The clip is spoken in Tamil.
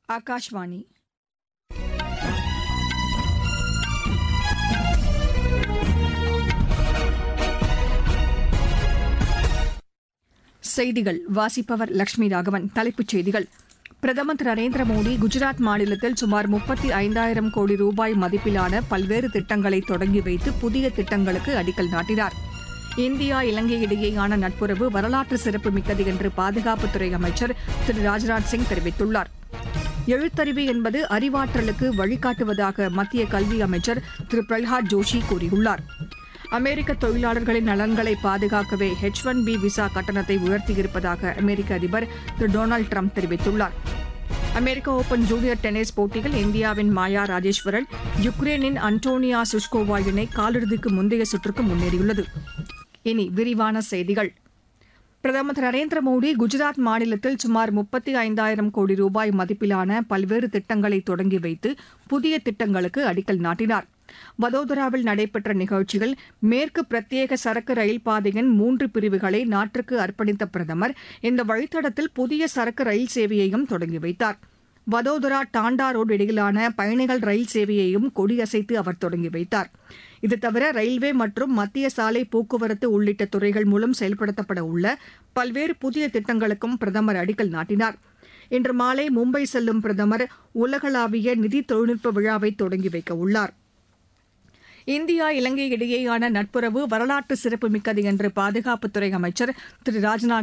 ఆకాశవాణి செய்திகள் வாசிப்பவர் லட்சுமி ராகவன் தலைப்புச் செய்திகள் பிரதமர் திரு நரேந்திர மோடி குஜராத் மாநிலத்தில் சுமார் முப்பத்தி ஐந்தாயிரம் கோடி ரூபாய் மதிப்பிலான பல்வேறு திட்டங்களை தொடங்கி வைத்து புதிய திட்டங்களுக்கு அடிக்கல் நாட்டினார் இந்தியா இலங்கை இடையேயான நட்புறவு வரலாற்று சிறப்புமிக்கது என்று பாதுகாப்புத்துறை அமைச்சர் திரு ராஜ்நாத் சிங் தெரிவித்துள்ளார் எழுத்தறிவு என்பது அறிவாற்றலுக்கு வழிகாட்டுவதாக மத்திய கல்வி அமைச்சர் திரு பிரல்ஹாத் ஜோஷி கூறியுள்ளார் அமெரிக்க தொழிலாளர்களின் நலன்களை பாதுகாக்கவே ஹெச் ஒன் பி விசா கட்டணத்தை உயர்த்தியிருப்பதாக அமெரிக்க அதிபர் திரு டொனால்டு ட்ரம்ப் தெரிவித்துள்ளார் அமெரிக்க ஓபன் ஜூனியர் டென்னிஸ் போட்டியில் இந்தியாவின் மாயா ராஜேஸ்வரன் யுக்ரைனின் அன்டோனியா சுஷ்கோவா இணை காலிறுதிக்கு முந்தைய சுற்றுக்கு முன்னேறியுள்ளது இனி விரிவான செய்திகள் பிரதமர் திரு நரேந்திர மோடி குஜராத் மாநிலத்தில் சுமார் முப்பத்தி ஐந்தாயிரம் கோடி ரூபாய் மதிப்பிலான பல்வேறு திட்டங்களை தொடங்கி வைத்து புதிய திட்டங்களுக்கு அடிக்கல் நாட்டினார் வதோதராவில் நடைபெற்ற நிகழ்ச்சியில் மேற்கு பிரத்யேக சரக்கு ரயில் பாதையின் மூன்று பிரிவுகளை நாட்டிற்கு அர்ப்பணித்த பிரதமர் இந்த வழித்தடத்தில் புதிய சரக்கு ரயில் சேவையையும் தொடங்கி வைத்தார் வதோதரா டாண்டா ரோடு இடையிலான பயணிகள் ரயில் சேவையையும் கொடியசைத்து அவர் தொடங்கி வைத்தார் இது தவிர ரயில்வே மற்றும் மத்திய சாலை போக்குவரத்து உள்ளிட்ட துறைகள் மூலம் செயல்படுத்தப்பட உள்ள பல்வேறு புதிய திட்டங்களுக்கும் பிரதமர் அடிக்கல் நாட்டினார் இன்று மாலை மும்பை செல்லும் பிரதமர் உலகளாவிய நிதி தொழில்நுட்ப விழாவை தொடங்கி வைக்க உள்ளார் இந்தியா இலங்கை இடையேயான நட்புறவு வரலாற்று சிறப்புமிக்கது என்று பாதுகாப்புத்துறை அமைச்சர் திரு ராஜ்நாத்